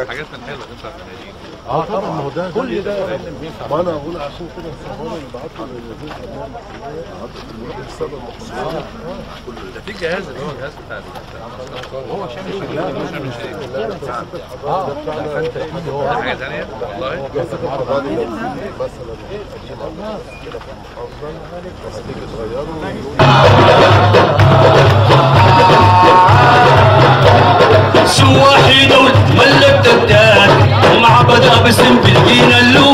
حاجات الحلوه تنفع في النادي اه طبعا ما هو ده كل ده ما انا اقول عشان كده الصحابه اللي بعتوا للذين امام الساده المحمدين ده في جهاز اللي هو الجهاز بتاع هو شامل لا شغل مش شامل شيء. لا ده صاحب الحضاره اه ده بتاعنا فانت اكيد هو ده حاجه ثانيه والله جلسة الحضارة لو في مثلا قديمة كده في المحافظة لما تيجي تغيره شو واحد ملك ددان ومع بدا باسم بالدين اللو